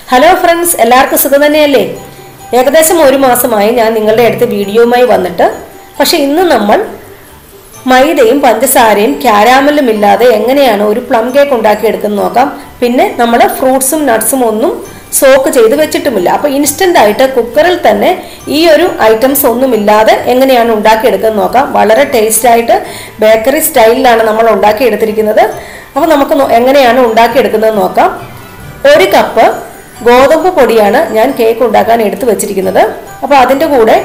hello friends എല്ലാവർക്കും സുഖം തന്നെയല്ലേ ഏകദേശം ഒരു മാസമായി ഞാൻ നിങ്ങളുടെ അടുത്ത് വീഡിയോയുമായി വന്നിട്ട് പക്ഷെ ഇന്ന് നമ്മൾ മൈദയും പഞ്ചസാരയും ക്യാരാമലും ഇല്ലാതെ എങ്ങനെയാണ് ഒരു പ്ലം കേക്ക് ഉണ്ടാക്കിയെടുക്കുന്നത് നോക്കാം പിന്നെ നമ്മൾ ഫ്രൂട്ട്സും നട്ട്സും ഒന്നും സോക്ക് ചെയ്ത് വെച്ചിട്ടുമില്ല അപ്പോൾ ഇൻസ്റ്റന്റ് ആയിട്ട് കുക്കറിൽ തന്നെ ഈ ഒരു ഐറ്റംസ് ഒന്നും ഇല്ലാതെ എങ്ങനെയാണ് ഉണ്ടാക്കിയെടുക്കുന്നത് നോക്കാം വളരെ ടേസ്റ്റ് ആയിട്ട് ബേക്കറി സ്റ്റൈലിലാണ് നമ്മൾ ഉണ്ടാക്കിയെടുത്തിരിക്കുന്നത് അപ്പോൾ നമുക്ക് നോ- എങ്ങനെയാണ് ഉണ്ടാക്കിയെടുക്കുന്നത് നോക്കാം ഒരു കപ്പ് ഗോതമ്പ് പൊടിയാണ് ഞാൻ കേക്ക് ഉണ്ടാക്കാൻ എടുത്തു വെച്ചിരിക്കുന്നത് അപ്പോൾ അതിൻ്റെ കൂടെ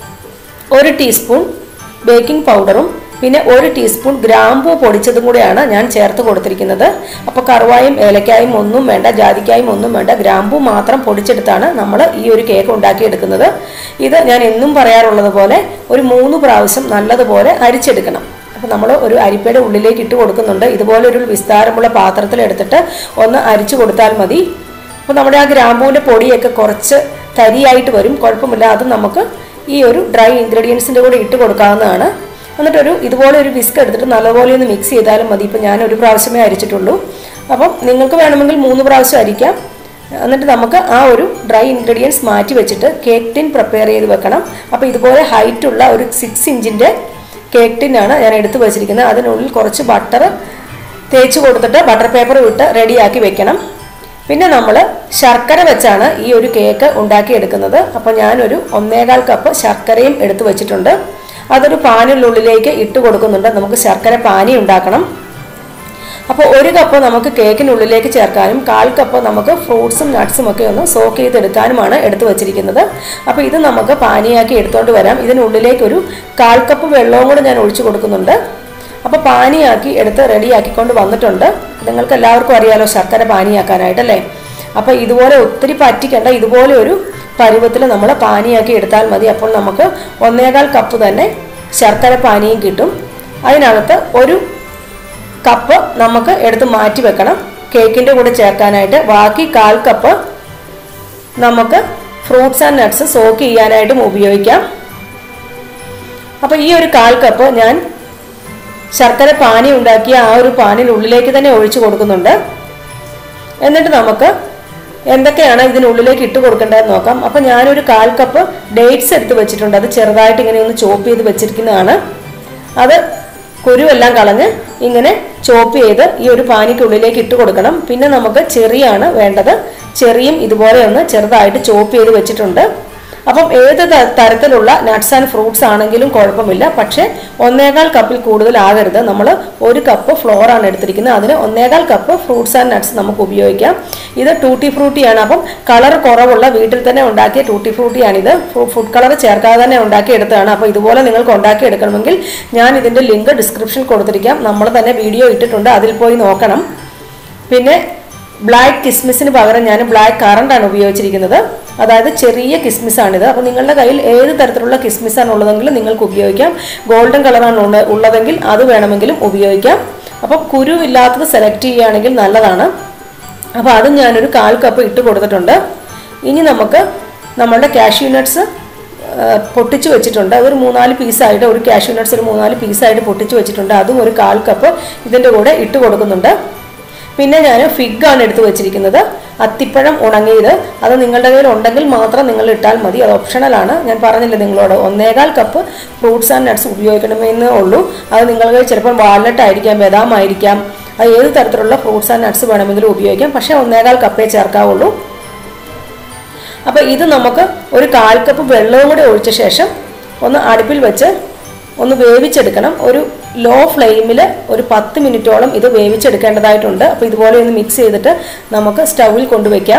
ഒരു ടീസ്പൂൺ ബേക്കിംഗ് പൗഡറും പിന്നെ ഒരു ടീസ്പൂൺ ഗ്രാമ്പൂ പൊടിച്ചതും കൂടെയാണ് ഞാൻ ചേർത്ത് കൊടുത്തിരിക്കുന്നത് അപ്പോൾ കറുവായും ഏലക്കായും ഒന്നും വേണ്ട ജാതിക്കായും ഒന്നും വേണ്ട ഗ്രാമ്പൂ മാത്രം പൊടിച്ചെടുത്താണ് നമ്മൾ ഈ ഒരു കേക്ക് ഉണ്ടാക്കിയെടുക്കുന്നത് ഇത് ഞാൻ എന്നും പറയാറുള്ളത് പോലെ ഒരു മൂന്ന് പ്രാവശ്യം നല്ലതുപോലെ അരിച്ചെടുക്കണം അപ്പോൾ നമ്മൾ ഒരു അരിപ്പയുടെ ഉള്ളിലേക്ക് ഇട്ട് കൊടുക്കുന്നുണ്ട് ഇതുപോലെ ഒരു വിസ്താരമുള്ള പാത്രത്തിൽ എടുത്തിട്ട് ഒന്ന് അരിച്ചു കൊടുത്താൽ മതി അപ്പോൾ നമ്മുടെ ആ ഗ്രാമ്പൂവിൻ്റെ പൊടിയൊക്കെ കുറച്ച് തരിയായിട്ട് വരും കുഴപ്പമില്ല അത് നമുക്ക് ഈ ഒരു ഡ്രൈ ഇൻഗ്രീഡിയൻസിൻ്റെ കൂടെ ഇട്ട് കൊടുക്കാവുന്നതാണ് എന്നിട്ടൊരു ഇതുപോലെ ഒരു വിസ്ക് എടുത്തിട്ട് നല്ലപോലെ ഒന്ന് മിക്സ് ചെയ്താലും മതി ഇപ്പം ഞാൻ ഒരു പ്രാവശ്യമേ അരിച്ചിട്ടുള്ളൂ അപ്പം നിങ്ങൾക്ക് വേണമെങ്കിൽ മൂന്ന് പ്രാവശ്യം അരിക്കാം എന്നിട്ട് നമുക്ക് ആ ഒരു ഡ്രൈ ഇൻഗ്രീഡിയൻസ് മാറ്റി വെച്ചിട്ട് കേക്ക് ടിൻ പ്രിപ്പയർ ചെയ്ത് വെക്കണം അപ്പോൾ ഇതുപോലെ ഹൈറ്റുള്ള ഒരു സിക്സ് ഇഞ്ചിൻ്റെ കേക്ക് ടിന്നാണ് ഞാൻ എടുത്തു വെച്ചിരിക്കുന്നത് അതിനുള്ളിൽ കുറച്ച് ബട്ടർ തേച്ച് കൊടുത്തിട്ട് ബട്ടർ പേപ്പർ വിട്ട് റെഡിയാക്കി വെക്കണം പിന്നെ നമ്മൾ ശർക്കര വെച്ചാണ് ഈ ഒരു കേക്ക് ഉണ്ടാക്കിയെടുക്കുന്നത് അപ്പോൾ ഞാനൊരു ഒന്നേകാൽ കപ്പ് ശർക്കരയും എടുത്തു വെച്ചിട്ടുണ്ട് അതൊരു പാനിനുള്ളിലേക്ക് ഇട്ട് കൊടുക്കുന്നുണ്ട് നമുക്ക് ശർക്കര പാനി ഉണ്ടാക്കണം അപ്പോൾ ഒരു കപ്പ് നമുക്ക് കേക്കിനുള്ളിലേക്ക് ചേർക്കാനും കാൽ കപ്പ് നമുക്ക് ഫ്രൂട്ട്സും നട്ട്സും ഒക്കെ ഒന്ന് സോക്ക് ചെയ്തെടുക്കാനുമാണ് എടുത്തു വച്ചിരിക്കുന്നത് അപ്പോൾ ഇത് നമുക്ക് പാനിയാക്കി എടുത്തുകൊണ്ട് വരാം ഇതിനുള്ളിലേക്ക് ഒരു കാൽ കപ്പ് വെള്ളവും കൂടെ ഞാൻ ഒഴിച്ചു കൊടുക്കുന്നുണ്ട് അപ്പോൾ പാനിയാക്കി എടുത്ത് റെഡിയാക്കിക്കൊണ്ട് വന്നിട്ടുണ്ട് നിങ്ങൾക്ക് എല്ലാവർക്കും അറിയാലോ ശർക്കര പാനിയാക്കാനായിട്ടല്ലേ അപ്പോൾ ഇതുപോലെ ഒത്തിരി പറ്റിക്കേണ്ട ഇതുപോലെ ഒരു പരുവത്തിൽ നമ്മൾ പാനിയാക്കി എടുത്താൽ മതി അപ്പോൾ നമുക്ക് ഒന്നേകാൽ കപ്പ് തന്നെ ശർക്കര പാനിയും കിട്ടും അതിനകത്ത് ഒരു കപ്പ് നമുക്ക് എടുത്ത് മാറ്റി വെക്കണം കേക്കിൻ്റെ കൂടെ ചേർക്കാനായിട്ട് ബാക്കി കാൽ കപ്പ് നമുക്ക് ഫ്രൂട്ട്സ് ആൻഡ് നട്ട്സ് സോക്ക് ചെയ്യാനായിട്ടും ഉപയോഗിക്കാം അപ്പോൾ ഈ ഒരു കാൽ കപ്പ് ഞാൻ ശർക്കര പാനി ഉണ്ടാക്കിയ ആ ഒരു പാനിനുള്ളിലേക്ക് തന്നെ ഒഴിച്ചു കൊടുക്കുന്നുണ്ട് എന്നിട്ട് നമുക്ക് എന്തൊക്കെയാണ് ഇതിനുള്ളിലേക്ക് ഇട്ട് കൊടുക്കേണ്ടതെന്ന് നോക്കാം അപ്പം ഞാനൊരു കാൽ കപ്പ് ഡേറ്റ്സ് എടുത്ത് വെച്ചിട്ടുണ്ട് അത് ചെറുതായിട്ട് ഇങ്ങനെ ഒന്ന് ചോപ്പ് ചെയ്ത് വെച്ചിരിക്കുന്നതാണ് അത് കുരുവെല്ലാം കളഞ്ഞ് ഇങ്ങനെ ചോപ്പ് ചെയ്ത് ഈ ഒരു പാനിക്കുള്ളിലേക്ക് ഇട്ട് കൊടുക്കണം പിന്നെ നമുക്ക് ചെറിയാണ് വേണ്ടത് ചെറിയും ഇതുപോലെ ഒന്ന് ചെറുതായിട്ട് ചോപ്പ് ചെയ്ത് വെച്ചിട്ടുണ്ട് അപ്പം ഏത് ത- തരത്തിലുള്ള നട്ട്സ് ആൻഡ് ഫ്രൂട്ട്സ് ആണെങ്കിലും കുഴപ്പമില്ല പക്ഷേ ഒന്നേകാൽ കപ്പിൽ കൂടുതൽ ആകരുത് നമ്മൾ ഒരു കപ്പ് ഫ്ലോർ ആണ് എടുത്തിരിക്കുന്നത് അതിന് ഒന്നേകാൽ കപ്പ് ഫ്രൂട്ട്സ് ആൻഡ് നട്ട്സ് നമുക്ക് ഉപയോഗിക്കാം ഇത് ടൂട്ടി ഫ്രൂട്ടിയാണ് അപ്പം കളർ കുറവുള്ള വീട്ടിൽ തന്നെ ഉണ്ടാക്കിയ ടൂട്ടി ഫ്രൂട്ടിയാണിത് ഫുഡ് കളർ ചേർക്കാതെ തന്നെ ഉണ്ടാക്കിയെടുത്തതാണ് അപ്പോൾ ഇതുപോലെ നിങ്ങൾക്ക് ഉണ്ടാക്കിയെടുക്കണമെങ്കിൽ ഞാൻ ഇതിൻ്റെ ലിങ്ക് ഡിസ്ക്രിപ്ഷൻ കൊടുത്തിരിക്കാം നമ്മൾ തന്നെ വീഡിയോ ഇട്ടിട്ടുണ്ട് അതിൽ പോയി നോക്കണം പിന്നെ ബ്ലാക്ക് കിസ്മിസിന് പകരം ഞാൻ ബ്ലാക്ക് കറണ്ടാണ് ഉപയോഗിച്ചിരിക്കുന്നത് അതായത് ചെറിയ കിസ്മിസാണിത് അപ്പോൾ നിങ്ങളുടെ കയ്യിൽ ഏത് തരത്തിലുള്ള കിസ്മിസാണ് ഉള്ളതെങ്കിലും നിങ്ങൾക്ക് ഉപയോഗിക്കാം ഗോൾഡൻ കളറാണ് ഉള്ള- ഉള്ളതെങ്കിൽ അത് വേണമെങ്കിലും ഉപയോഗിക്കാം അപ്പം കുരുവില്ലാത്തത് സെലക്ട് ചെയ്യുകയാണെങ്കിൽ നല്ലതാണ് അപ്പോൾ അതും ഞാനൊരു കാൽ കപ്പ് ഇട്ട് കൊടുത്തിട്ടുണ്ട് ഇനി നമുക്ക് നമ്മളുടെ കാഷ്യൂ നട്ട്സ് പൊട്ടിച്ച് വെച്ചിട്ടുണ്ട് അതൊരു മൂന്നാല് പീസായിട്ട് ഒരു കാഷ്യൂ നട്ട്സ് ഒരു മൂന്നാല് പീസായിട്ട് പൊട്ടിച്ച് വെച്ചിട്ടുണ്ട് അതും ഒരു കാൽ കപ്പ് ഇതിൻ്റെ കൂടെ ഇട്ട് കൊടുക്കുന്നുണ്ട് പിന്നെ ഞാൻ ഫിഗാണ് എടുത്ത് വെച്ചിരിക്കുന്നത് അത്തിപ്പഴം ഉണങ്ങിയത് അത് നിങ്ങളുടെ കയ്യിൽ ഉണ്ടെങ്കിൽ മാത്രം നിങ്ങൾ ഇട്ടാൽ മതി അത് ഓപ്ഷണലാണ് ഞാൻ പറഞ്ഞില്ലേ നിങ്ങളോട് ഒന്നേകാൽ കപ്പ് ഫ്രൂട്ട്സ് ആൻഡ് നട്ട്സ് ഉപയോഗിക്കണമെന്നേ ഉള്ളൂ അത് നിങ്ങളുടെ കയ്യിൽ ചിലപ്പം വാൾനട്ട് ആയിരിക്കാം ബദാം ആയിരിക്കാം അത് ഏത് തരത്തിലുള്ള ഫ്രൂട്ട്സ് ആൻഡ് നട്ട്സ് വേണമെങ്കിലും ഉപയോഗിക്കാം പക്ഷേ ഒന്നേകാൽ കപ്പേ ചേർക്കാവുള്ളൂ അപ്പോൾ ഇത് നമുക്ക് ഒരു കാൽ കപ്പ് വെള്ളവും കൂടി ഒഴിച്ച ശേഷം ഒന്ന് അടുപ്പിൽ വെച്ച് ഒന്ന് വേവിച്ചെടുക്കണം ഒരു ലോ ഫ്ലെയിമിൽ ഒരു പത്ത് മിനിറ്റോളം ഇത് വേവിച്ചെടുക്കേണ്ടതായിട്ടുണ്ട് അപ്പോൾ ഇതുപോലെ ഒന്ന് മിക്സ് ചെയ്തിട്ട് നമുക്ക് സ്റ്റൗവിൽ കൊണ്ടുവയ്ക്കാം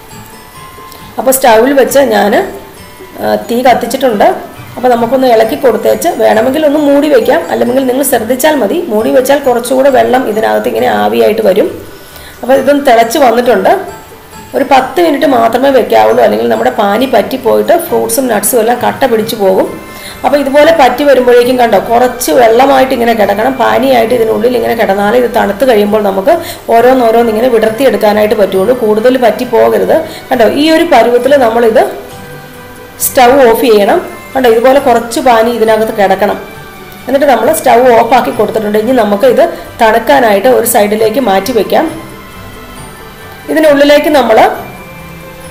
അപ്പോൾ സ്റ്റൗവിൽ വെച്ച് ഞാൻ തീ കത്തിച്ചിട്ടുണ്ട് അപ്പോൾ നമുക്കൊന്ന് ഇളക്കി കൊടുത്തേച്ച് വേണമെങ്കിൽ ഒന്ന് മൂടി വയ്ക്കാം അല്ലെങ്കിൽ നിങ്ങൾ ശ്രദ്ധിച്ചാൽ മതി മൂടി വെച്ചാൽ കുറച്ചുകൂടെ വെള്ളം ഇതിനകത്ത് ഇങ്ങനെ ആവിയായിട്ട് വരും അപ്പോൾ ഇതൊന്ന് തിളച്ച് വന്നിട്ടുണ്ട് ഒരു പത്ത് മിനിറ്റ് മാത്രമേ വെക്കാവുള്ളൂ അല്ലെങ്കിൽ നമ്മുടെ പാനി പറ്റി പോയിട്ട് ഫ്രൂട്ട്സും നട്ട്സും എല്ലാം കട്ട പിടിച്ചു പോകും അപ്പോൾ ഇതുപോലെ പറ്റി വരുമ്പോഴേക്കും കണ്ടോ കുറച്ച് വെള്ളമായിട്ട് ഇങ്ങനെ കിടക്കണം പാനിയായിട്ട് ഇതിനുള്ളിൽ ഇങ്ങനെ കിടന്നാൽ ഇത് തണുത്ത് കഴിയുമ്പോൾ നമുക്ക് ഓരോന്നോരോന്ന് ഇങ്ങനെ വിടർത്തിയെടുക്കാനായിട്ട് പറ്റുള്ളൂ കൂടുതൽ പറ്റി പോകരുത് കണ്ടോ ഈ ഒരു പരുവത്തിൽ നമ്മളിത് സ്റ്റൗ ഓഫ് ചെയ്യണം കണ്ടോ ഇതുപോലെ കുറച്ച് പാനി ഇതിനകത്ത് കിടക്കണം എന്നിട്ട് നമ്മൾ സ്റ്റൗ ഓഫാക്കി കൊടുത്തിട്ടുണ്ട് ഇനി നമുക്ക് ഇത് തണുക്കാനായിട്ട് ഒരു സൈഡിലേക്ക് മാറ്റി വെക്കാം ഇതിനുള്ളിലേക്ക് നമ്മൾ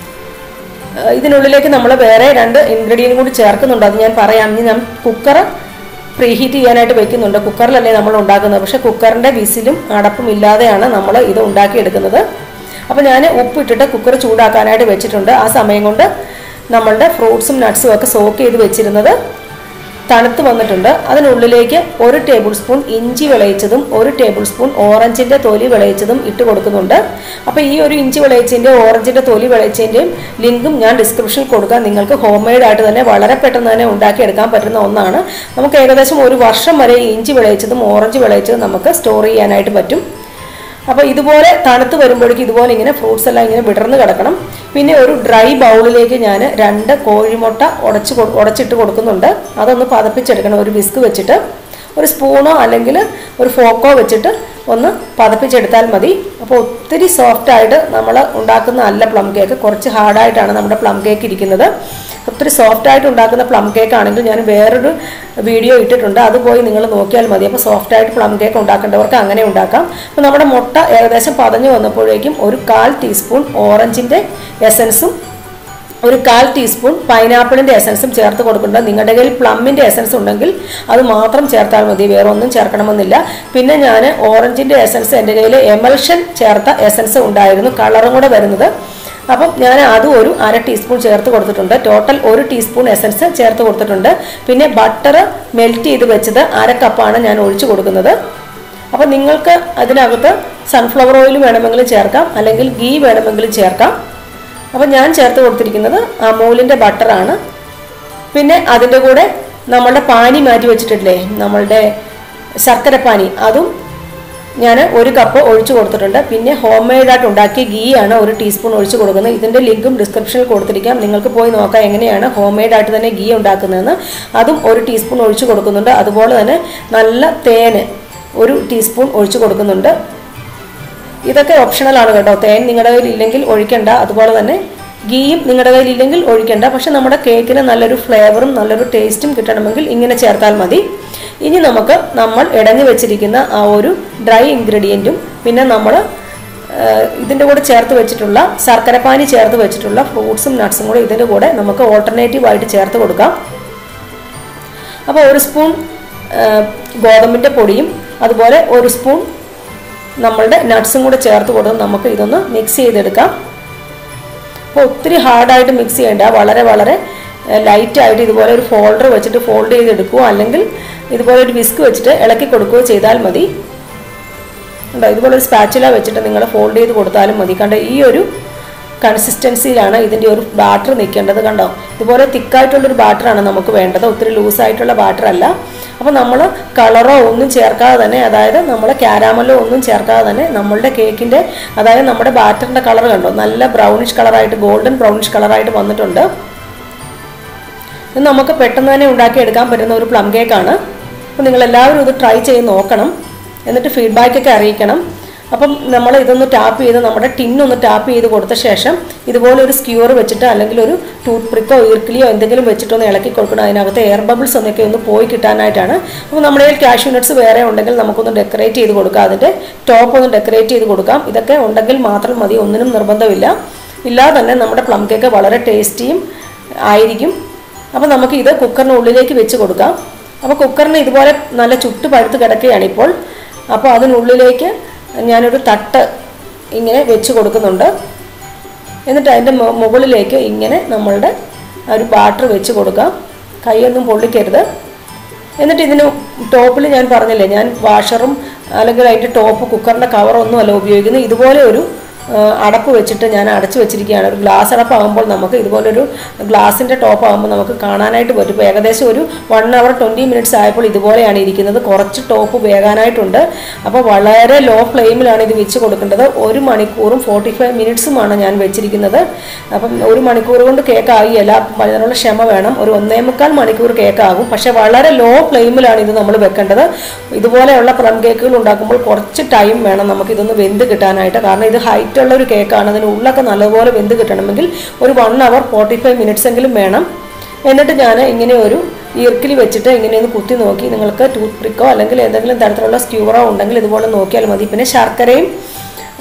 ആ, ഇതിനുള്ളിലേക്ക് നമ്മൾ വേറെ രണ്ട് ഇൻഗ്രീഡിയൻറ്റ് കൂടി ചേർക്കുന്നുണ്ട് അത് ഞാൻ പറയാം ഇനി ഞാൻ കുക്കർ പ്രീഹീറ്റ് ചെയ്യാനായിട്ട് വെക്കുന്നുണ്ട് കുക്കറിലല്ലേ നമ്മൾ ഉണ്ടാക്കുന്നത് പക്ഷെ കുക്കറിൻ്റെ വിസിലും അടപ്പും ഇല്ലാതെയാണ് നമ്മൾ ഇത് ഉണ്ടാക്കിയെടുക്കുന്നത് അപ്പോൾ ഞാൻ ഉപ്പിട്ടിട്ട് കുക്കർ ചൂടാക്കാനായിട്ട് വെച്ചിട്ടുണ്ട് ആ സമയം കൊണ്ട് നമ്മളുടെ ഫ്രൂട്ട്സും നട്ട്സും ഒക്കെ സോക്ക് ചെയ്ത് വെച്ചിരുന്നത് തണുത്ത് വന്നിട്ടുണ്ട് അതിനുള്ളിലേക്ക് ഒരു ടേബിൾ സ്പൂൺ ഇഞ്ചി വിളയിച്ചതും ഒരു ടേബിൾ സ്പൂൺ ഓറഞ്ചിൻ്റെ തൊലി വിളയിച്ചതും ഇട്ട് കൊടുക്കുന്നുണ്ട് അപ്പോൾ ഈ ഒരു ഇഞ്ചി വിളയിച്ചതിൻ്റെ ഓറഞ്ചിൻ്റെ തൊലി വിളയിച്ചതിൻ്റെയും ലിങ്കും ഞാൻ ഡിസ്ക്രിപ്ഷനിൽ കൊടുക്കാം നിങ്ങൾക്ക് ഹോം മെയ്ഡ് ആയിട്ട് തന്നെ വളരെ പെട്ടെന്ന് തന്നെ ഉണ്ടാക്കിയെടുക്കാൻ പറ്റുന്ന ഒന്നാണ് നമുക്ക് ഏകദേശം ഒരു വർഷം വരെ ഈ ഇഞ്ചി വിളയിച്ചതും ഓറഞ്ച് വിളയിച്ചതും നമുക്ക് സ്റ്റോർ ചെയ്യാനായിട്ട് പറ്റും അപ്പോൾ ഇതുപോലെ തണുത്ത് വരുമ്പോഴേക്കും ഇതുപോലെ ഇങ്ങനെ ഫ്രൂട്ട്സ് എല്ലാം ഇങ്ങനെ വിടർന്ന് കിടക്കണം പിന്നെ ഒരു ഡ്രൈ ബൗളിലേക്ക് ഞാൻ രണ്ട് കോഴിമുട്ട ഉടച്ച് കൊ- ഉടച്ചിട്ട് കൊടുക്കുന്നുണ്ട് അതൊന്ന് പതപ്പിച്ചെടുക്കണം ഒരു വിസ്ക് വെച്ചിട്ട് ഒരു സ്പൂണോ അല്ലെങ്കിൽ ഒരു ഫോക്കോ വെച്ചിട്ട് ഒന്ന് പതപ്പിച്ചെടുത്താൽ മതി അപ്പോൾ ഒത്തിരി സോഫ്റ്റായിട്ട് നമ്മൾ ഉണ്ടാക്കുന്ന അല്ല പ്ലം കേക്ക് കുറച്ച് ഹാർഡായിട്ടാണ് നമ്മുടെ പ്ലം കേക്ക് ഇരിക്കുന്നത് ഒത്തിരി സോഫ്റ്റ് ആയിട്ട് ഉണ്ടാക്കുന്ന പ്ലം കേക്ക് ആണെങ്കിൽ ഞാൻ വേറൊരു വീഡിയോ ഇട്ടിട്ടുണ്ട് അത് പോയി നിങ്ങൾ നോക്കിയാൽ മതി അപ്പോൾ സോഫ്റ്റ് ആയിട്ട് പ്ലം കേക്ക് ഉണ്ടാക്കേണ്ടവർക്ക് അങ്ങനെ ഉണ്ടാക്കാം അപ്പോൾ നമ്മുടെ മുട്ട ഏകദേശം പതഞ്ഞു വന്നപ്പോഴേക്കും ഒരു കാൽ ടീസ്പൂൺ ഓറഞ്ചിൻ്റെ എസൻസും ഒരു കാൽ ടീസ്പൂൺ പൈനാപ്പിളിൻ്റെ എസൻസും ചേർത്ത് കൊടുക്കുന്നുണ്ട് നിങ്ങളുടെ കയ്യിൽ പ്ലമ്മിൻ്റെ എസൻസ് ഉണ്ടെങ്കിൽ അത് മാത്രം ചേർത്താൽ മതി വേറെ ഒന്നും ചേർക്കണമെന്നില്ല പിന്നെ ഞാൻ ഓറഞ്ചിൻ്റെ എസൻസ് എൻ്റെ കയ്യിൽ എമൽഷൻ ചേർത്ത എസൻസ് ഉണ്ടായിരുന്നു കളറും കൂടെ വരുന്നത് അപ്പം ഞാൻ അതും ഒരു അര ടീസ്പൂൺ ചേർത്ത് കൊടുത്തിട്ടുണ്ട് ടോട്ടൽ ഒരു ടീസ്പൂൺ എസൻസ് ചേർത്ത് കൊടുത്തിട്ടുണ്ട് പിന്നെ ബട്ടർ മെൽറ്റ് ചെയ്ത് വെച്ചത് അര കപ്പാണ് ഞാൻ ഒഴിച്ചു കൊടുക്കുന്നത് അപ്പം നിങ്ങൾക്ക് അതിനകത്ത് സൺഫ്ലവർ ഓയിൽ വേണമെങ്കിലും ചേർക്കാം അല്ലെങ്കിൽ ഗീ വേണമെങ്കിലും ചേർക്കാം അപ്പം ഞാൻ ചേർത്ത് കൊടുത്തിരിക്കുന്നത് അമൂലിൻ്റെ ബട്ടറാണ് പിന്നെ അതിൻ്റെ കൂടെ നമ്മളുടെ പാനി മാറ്റി വെച്ചിട്ടില്ലേ നമ്മളുടെ ശർക്കര പാനി അതും ഞാൻ ഒരു കപ്പ് ഒഴിച്ചു കൊടുത്തിട്ടുണ്ട് പിന്നെ ഹോം മെയ്ഡായിട്ട് ഉണ്ടാക്കിയ ഗീ ആണ് ഒരു ടീസ്പൂൺ ഒഴിച്ചു കൊടുക്കുന്നത് ഇതിൻ്റെ ലിങ്കും ഡിസ്ക്രിപ്ഷനിൽ കൊടുത്തിരിക്കാം നിങ്ങൾക്ക് പോയി നോക്കാം എങ്ങനെയാണ് ഹോം മെയ്ഡായിട്ട് തന്നെ ഗീ ഉണ്ടാക്കുന്നതെന്ന് അതും ഒരു ടീസ്പൂൺ ഒഴിച്ചു കൊടുക്കുന്നുണ്ട് അതുപോലെ തന്നെ നല്ല തേന് ഒരു ടീസ്പൂൺ ഒഴിച്ചു കൊടുക്കുന്നുണ്ട് ഇതൊക്കെ ഓപ്ഷണലാണ് കേട്ടോ തേൻ നിങ്ങളുടെ കയ്യിൽ ഇല്ലെങ്കിൽ ഒഴിക്കണ്ട അതുപോലെ തന്നെ ഗീയും നിങ്ങളുടെ കയ്യിൽ ഇല്ലെങ്കിൽ ഒഴിക്കണ്ട പക്ഷെ നമ്മുടെ കേക്കിന് നല്ലൊരു ഫ്ലേവറും നല്ലൊരു ടേസ്റ്റും കിട്ടണമെങ്കിൽ ഇങ്ങനെ ചേർത്താൽ മതി ഇനി നമുക്ക് നമ്മൾ ഇടഞ്ഞു വെച്ചിരിക്കുന്ന ആ ഒരു ഡ്രൈ ഇൻഗ്രീഡിയൻറ്റും പിന്നെ നമ്മൾ ഇതിൻ്റെ കൂടെ ചേർത്ത് വെച്ചിട്ടുള്ള ശർക്കരപ്പാനി ചേർത്ത് വെച്ചിട്ടുള്ള ഫ്രൂട്ട്സും നട്ട്സും കൂടെ ഇതിൻ്റെ കൂടെ നമുക്ക് ഓൾട്ടർനേറ്റീവ് ആയിട്ട് ചേർത്ത് കൊടുക്കാം അപ്പോൾ ഒരു സ്പൂൺ ഗോതമ്പിൻ്റെ പൊടിയും അതുപോലെ ഒരു സ്പൂൺ നമ്മളുടെ നട്ട്സും കൂടെ ചേർത്ത് കൊടുത്ത് നമുക്ക് ഇതൊന്ന് മിക്സ് ചെയ്തെടുക്കാം അപ്പോൾ ഒത്തിരി ഹാർഡായിട്ട് മിക്സ് ചെയ്യേണ്ട വളരെ വളരെ ലൈറ്റായിട്ട് ഇതുപോലെ ഒരു ഫോൾഡർ വെച്ചിട്ട് ഫോൾഡ് ചെയ്തെടുക്കുകയോ അല്ലെങ്കിൽ ഇതുപോലെ ഒരു വിസ്ക് വെച്ചിട്ട് ഇളക്കി കൊടുക്കുകയോ ചെയ്താൽ മതി ഉണ്ടോ ഇതുപോലെ ഒരു സ്പാച്ചുല വെച്ചിട്ട് നിങ്ങൾ ഫോൾഡ് ചെയ്ത് കൊടുത്താലും മതി കണ്ടോ ഈ ഒരു കൺസിസ്റ്റൻസിയിലാണ് ഇതിൻ്റെ ഒരു ബാറ്റർ നിൽക്കേണ്ടത് കണ്ടോ ഇതുപോലെ തിക്കായിട്ടുള്ളൊരു ബാറ്ററാണ് നമുക്ക് വേണ്ടത് ഒത്തിരി ലൂസായിട്ടുള്ള ബാറ്റർ അല്ല അപ്പോൾ നമ്മൾ കളറോ ഒന്നും ചേർക്കാതെ തന്നെ അതായത് നമ്മൾ ക്യാരാമലോ ഒന്നും ചേർക്കാതെ തന്നെ നമ്മളുടെ കേക്കിൻ്റെ അതായത് നമ്മുടെ ബാറ്ററിൻ്റെ കളർ കണ്ടോ നല്ല ബ്രൗണിഷ് കളറായിട്ട് ഗോൾഡൻ ബ്രൗണിഷ് കളറായിട്ട് വന്നിട്ടുണ്ട് ഇത് നമുക്ക് പെട്ടെന്ന് തന്നെ ഉണ്ടാക്കിയെടുക്കാൻ പറ്റുന്ന ഒരു പ്ലം കേക്കാണ് അപ്പോൾ നിങ്ങൾ എല്ലാവരും ഇത് ട്രൈ ചെയ്ത് നോക്കണം എന്നിട്ട് ഫീഡ്ബാക്കൊക്കെ അറിയിക്കണം അപ്പം നമ്മൾ ഇതൊന്ന് ടാപ്പ് ചെയ്ത് നമ്മുടെ ടിന്നൊന്ന് ടാപ്പ് ചെയ്ത് കൊടുത്ത ശേഷം ഇതുപോലെ ഒരു സ്ക്യൂർ വെച്ചിട്ട് അല്ലെങ്കിൽ ഒരു ടൂത്ത് പ്രിക്കോ ഈർക്കിലിയോ എന്തെങ്കിലും വെച്ചിട്ടൊന്ന് ഇളക്കി കൊടുക്കണം അതിനകത്ത് എയർ ബബിൾസ് ഒന്നൊക്കെ ഒന്ന് പോയി കിട്ടാനായിട്ടാണ് അപ്പോൾ നമ്മുടെ കയ്യിൽ കാഷ്യൂ നട്ട്സ് വേറെ ഉണ്ടെങ്കിൽ നമുക്കൊന്ന് ഡെക്കറേറ്റ് ചെയ്ത് കൊടുക്കാം അതിൻ്റെ ടോപ്പ് ഒന്ന് ഡെക്കറേറ്റ് ചെയ്ത് കൊടുക്കാം ഇതൊക്കെ ഉണ്ടെങ്കിൽ മാത്രം മതി ഒന്നിനും നിർബന്ധമില്ല ഇല്ലാതെ തന്നെ നമ്മുടെ പ്ലം കേക്ക് വളരെ ടേസ്റ്റിയും ആയിരിക്കും അപ്പോൾ നമുക്ക് ഇത് കുക്കറിന് ഉള്ളിലേക്ക് വെച്ച് കൊടുക്കാം അപ്പോൾ കുക്കറിന് ഇതുപോലെ നല്ല ചുട്ട് പഴുത്ത് കിടക്കുകയാണ് ഇപ്പോൾ അപ്പോൾ അതിനുള്ളിലേക്ക് ഞാനൊരു തട്ട് ഇങ്ങനെ വെച്ച് കൊടുക്കുന്നുണ്ട് എന്നിട്ട് അതിൻ്റെ മു- മുകളിലേക്ക് ഇങ്ങനെ നമ്മളുടെ ആ ഒരു ബാറ്റർ വെച്ച് കൊടുക്കാം കൈയൊന്നും പൊള്ളിക്കരുത് എന്നിട്ട് ഇതിന് ടോപ്പിൽ ഞാൻ പറഞ്ഞില്ലേ ഞാൻ വാഷറും അല്ലെങ്കിൽ അതിൻ്റെ ടോപ്പ് കുക്കറിൻ്റെ കവറൊന്നും അല്ല ഉപയോഗിക്കുന്നത് ഇതുപോലെ ഒരു ആ, അടപ്പ് വെച്ചിട്ട് ഞാൻ അടച്ചു വെച്ചിരിക്കുകയാണ് ഒരു ഗ്ലാസ് അടപ്പാകുമ്പോൾ നമുക്ക് ഇതുപോലൊരു ഗ്ലാസിൻ്റെ ടോപ്പ് ആകുമ്പോൾ നമുക്ക് കാണാനായിട്ട് പറ്റും ഇപ്പോൾ ഏകദേശം ഒരു വൺ അവർ ട്വൻറ്റി മിനിറ്റ്സ് ആയപ്പോൾ ഇതുപോലെയാണ് ഇരിക്കുന്നത് കുറച്ച് ടോപ്പ് വേകാനായിട്ടുണ്ട് അപ്പോൾ വളരെ ലോ ഫ്ലെയിമിലാണ് ഇത് വെച്ച് കൊടുക്കേണ്ടത് ഒരു മണിക്കൂറും ഫോർട്ടി ഫൈവ് മിനിറ്റ്സുമാണ് ഞാൻ വെച്ചിരിക്കുന്നത് അപ്പം ഒരു മണിക്കൂർ കൊണ്ട് കേക്ക് ആകിയല്ല അപ്പം അതിനുള്ള ക്ഷമ വേണം ഒരു ഒന്നേ മുക്കാൽ മണിക്കൂർ കേക്ക് ആകും പക്ഷേ വളരെ ലോ ഫ്ലെയിമിലാണ് ഇത് നമ്മൾ വെക്കേണ്ടത് ഇതുപോലെയുള്ള പ്ലം കേക്കുകൾ ഉണ്ടാക്കുമ്പോൾ കുറച്ച് ടൈം വേണം നമുക്ക് ഇതൊന്ന് വെന്ത് കിട്ടാനായിട്ട് കാരണം ഇത് ഹൈറ്റ് ഉള്ള ഒരു കേക്കാണ് അതിന് ഉള്ളൊക്കെ നല്ലപോലെ വെന്ത് കിട്ടണമെങ്കിൽ ഒരു one hour forty five minutes എങ്കിലും വേണം എന്നിട്ട് ഞാൻ ഇങ്ങനെ ഒരു ഈർക്കിലി വെച്ചിട്ട് ഇങ്ങനെ ഒന്ന് കുത്തി നോക്കി നിങ്ങൾക്ക് ടൂത്ത് പ്രിക്കോ അല്ലെങ്കിൽ എന്തെങ്കിലും തരത്തിലുള്ള സ്ക്യൂറോ ഉണ്ടെങ്കിൽ ഇതുപോലെ നോക്കിയാൽ മതി പിന്നെ ശർക്കരയും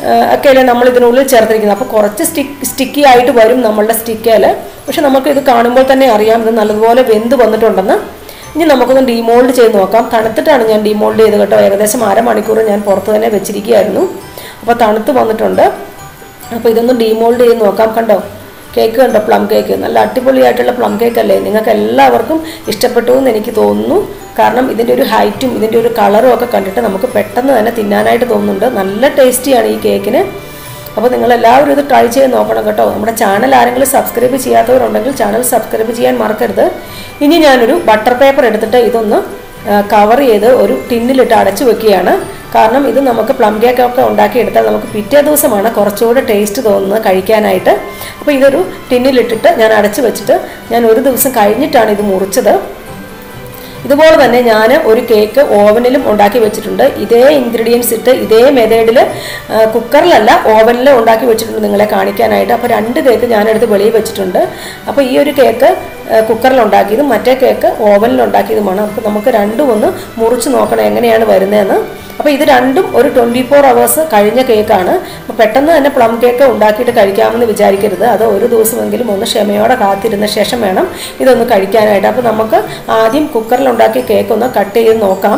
ഒക്കെയല്ലേ നമ്മൾ ഇതിനുള്ളിൽ ചേർത്തിരിക്കുന്നത് അപ്പോൾ കുറച്ച് സ്റ്റിക്ക് സ്റ്റിക്കി ആയിട്ട് വരും നമ്മളുടെ സ്റ്റിക്കേൽ പക്ഷെ നമുക്ക് ഇത് കാണുമ്പോൾ തന്നെ അറിയാം ഇത് നല്ലതുപോലെ വെന്ത് വന്നിട്ടുണ്ടെന്ന് ഇനി നമുക്കൊന്ന് ഡീമോൾഡ് ചെയ്ത് നോക്കാം തണുത്തിട്ടാണ് ഞാൻ ഡീമോൾഡ് ചെയ്ത് കേട്ടോ ഏകദേശം അരമണിക്കൂർ ഞാൻ പുറത്ത് തന്നെ വെച്ചിരിക്കുകയായിരുന്നു അപ്പോൾ തണുത്ത് വന്നിട്ടുണ്ട് അപ്പോൾ ഇതൊന്ന് ഡീമോൾഡ് ചെയ്ത് നോക്കാം കണ്ടോ കേക്ക് കണ്ടോ പ്ലം കേക്ക് നല്ല അടിപൊളിയായിട്ടുള്ള പ്ലം കേക്ക് അല്ലേ നിങ്ങൾക്ക് എല്ലാവർക്കും ഇഷ്ടപ്പെട്ടു എന്ന് എനിക്ക് തോന്നുന്നു കാരണം ഇതിൻ്റെ ഒരു ഹൈറ്റും ഇതിൻ്റെ ഒരു കളറും ഒക്കെ കണ്ടിട്ട് നമുക്ക് പെട്ടെന്ന് തന്നെ തിന്നാനായിട്ട് തോന്നുന്നുണ്ട് നല്ല ടേസ്റ്റിയാണ് ഈ കേക്കിന് അപ്പോൾ നിങ്ങൾ എല്ലാവരും ഇത് ട്രൈ ചെയ്ത് നോക്കണം കേട്ടോ നമ്മുടെ ചാനൽ ആരെങ്കിലും സബ്സ്ക്രൈബ് ചെയ്യാത്തവരുണ്ടെങ്കിൽ ചാനൽ സബ്സ്ക്രൈബ് ചെയ്യാൻ മറക്കരുത് ഇനി ഞാനൊരു ബട്ടർ പേപ്പർ എടുത്തിട്ട് ഇതൊന്ന് കവർ ചെയ്ത് ഒരു ടിന്നിലിട്ട് അടച്ചു വെക്കുകയാണ് കാരണം ഇത് നമുക്ക് പ്ലം കേക്ക് ഒക്കെ ഉണ്ടാക്കിയെടുത്താൽ നമുക്ക് പിറ്റേ ദിവസമാണ് കുറച്ചുകൂടെ ടേസ്റ്റ് തോന്നുന്നത് കഴിക്കാനായിട്ട് അപ്പോൾ ഇതൊരു ടിന്നിലിട്ടിട്ട് ഞാൻ അടച്ചു വെച്ചിട്ട് ഞാൻ ഒരു ദിവസം കഴിഞ്ഞിട്ടാണ് ഇത് മുറിച്ചത് ഇതുപോലെ തന്നെ ഞാൻ ഒരു കേക്ക് ഓവനിലും ഉണ്ടാക്കി വെച്ചിട്ടുണ്ട് ഇതേ ഇൻഗ്രീഡിയൻസ് ഇട്ട് ഇതേ മെത്തേഡിൽ കുക്കറിലല്ല ഓവനിൽ ഉണ്ടാക്കി വെച്ചിട്ടുണ്ട് നിങ്ങളെ കാണിക്കാനായിട്ട് അപ്പോൾ രണ്ട് കേക്ക് ഞാനെടുത്ത് വെളിയിൽ വെച്ചിട്ടുണ്ട് അപ്പോൾ ഈ ഒരു കേക്ക് കുക്കറിൽ ഉണ്ടാക്കിയതും മറ്റേ കേക്ക് ഓവനിൽ ഉണ്ടാക്കിയതുമാണ് അപ്പോൾ നമുക്ക് രണ്ടും ഒന്ന് മുറിച്ച് നോക്കണം എങ്ങനെയാണ് വരുന്നതെന്ന് അപ്പോൾ ഇത് രണ്ടും ഒരു ട്വൻറ്റി ഫോർ അവേഴ്സ് കഴിഞ്ഞ കേക്കാണ് അപ്പോൾ പെട്ടെന്ന് തന്നെ പ്ലം കേക്ക് ഉണ്ടാക്കിയിട്ട് കഴിക്കാമെന്ന് വിചാരിക്കരുത് അത് ഒരു ദിവസമെങ്കിലും ഒന്ന് ക്ഷമയോടെ കാത്തിരുന്ന ശേഷം വേണം ഇതൊന്ന് കഴിക്കാനായിട്ട് അപ്പോൾ നമുക്ക് ആദ്യം കുക്കറിൽ ഉണ്ടാക്കിയ കേക്ക് ഒന്ന് കട്ട് ചെയ്ത് നോക്കാം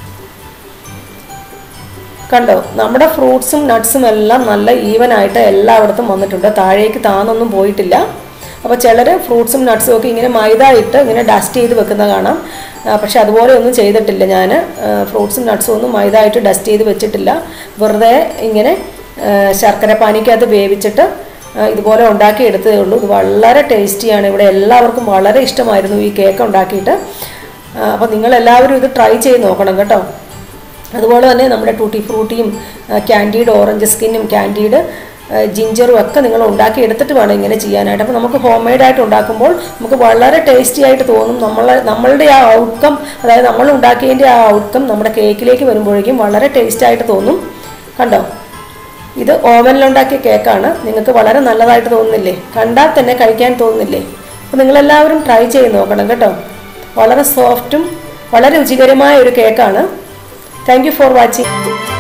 കണ്ടോ നമ്മുടെ ഫ്രൂട്ട്സും നട്ട്സും എല്ലാം നല്ല ഈവൻ ആയിട്ട് എല്ലായിടത്തും വന്നിട്ടുണ്ട് താഴേക്ക് താന്നൊന്നും പോയിട്ടില്ല അപ്പോൾ ചിലർ ഫ്രൂട്ട്സും നട്ട്സും ഒക്കെ ഇങ്ങനെ മൈദ ഇട്ട് ഇങ്ങനെ ഡസ്റ്റ് ചെയ്ത് വെക്കുന്ന കാണാം ആ, പക്ഷെ അതുപോലെ ഒന്നും ചെയ്തിട്ടില്ല ഞാൻ ഫ്രൂട്ട്സും നട്ട്സും ഒന്നും മൈദ ആയിട്ട് ഡസ്റ്റ് ചെയ്ത് വെച്ചിട്ടില്ല വെറുതെ ഇങ്ങനെ ആ, ശർക്കര പാനിക്കകത്ത് വേവിച്ചിട്ട് ആ, ഇതുപോലെ ഉണ്ടാക്കി എടുത്തതേ ഉള്ളൂ ഇത് വളരെ ടേസ്റ്റിയാണ് ഇവിടെ എല്ലാവർക്കും വളരെ ഇഷ്ടമായിരുന്നു ഈ കേക്ക് ഉണ്ടാക്കിയിട്ട് അപ്പോൾ നിങ്ങൾ എല്ലാവരും ഇത് ട്രൈ ചെയ്ത് നോക്കണം കേട്ടോ അതുപോലെ തന്നെ നമ്മുടെ ടൂട്ടി ഫ്രൂട്ടിയും ക്യാൻഡീഡ് ഓറഞ്ച് സ്കിന്നും ക്യാൻഡീഡ് ജിഞ്ചറും ഒക്കെ നിങ്ങൾ ഉണ്ടാക്കി എടുത്തിട്ട് വേണം ഇങ്ങനെ ചെയ്യാനായിട്ട് അപ്പോൾ നമുക്ക് ഹോം മെയ്ഡായിട്ട് ഉണ്ടാക്കുമ്പോൾ നമുക്ക് വളരെ ടേസ്റ്റി ആയിട്ട് തോന്നും നമ്മളെ നമ്മളുടെ ആ ഔട്ട്കം അതായത് നമ്മൾ ഉണ്ടാക്കിയതിൻ്റെ ആ ഔട്ട്കം നമ്മുടെ കേക്കിലേക്ക് വരുമ്പോഴേക്കും വളരെ ടേസ്റ്റ് ആയിട്ട് തോന്നും കണ്ടോ ഇത് ഓവനിലുണ്ടാക്കിയ കേക്കാണ് നിങ്ങൾക്ക് വളരെ നല്ലതായിട്ട് തോന്നുന്നില്ലേ കണ്ടാൽ തന്നെ കഴിക്കാൻ തോന്നുന്നില്ലേ അപ്പോൾ നിങ്ങളെല്ലാവരും ട്രൈ ചെയ്ത് നോക്കണം കേട്ടോ വളരെ സോഫ്റ്റും വളരെ രുചികരമായ ഒരു കേക്കാണ് താങ്ക് യു ഫോർ വാച്ചിങ്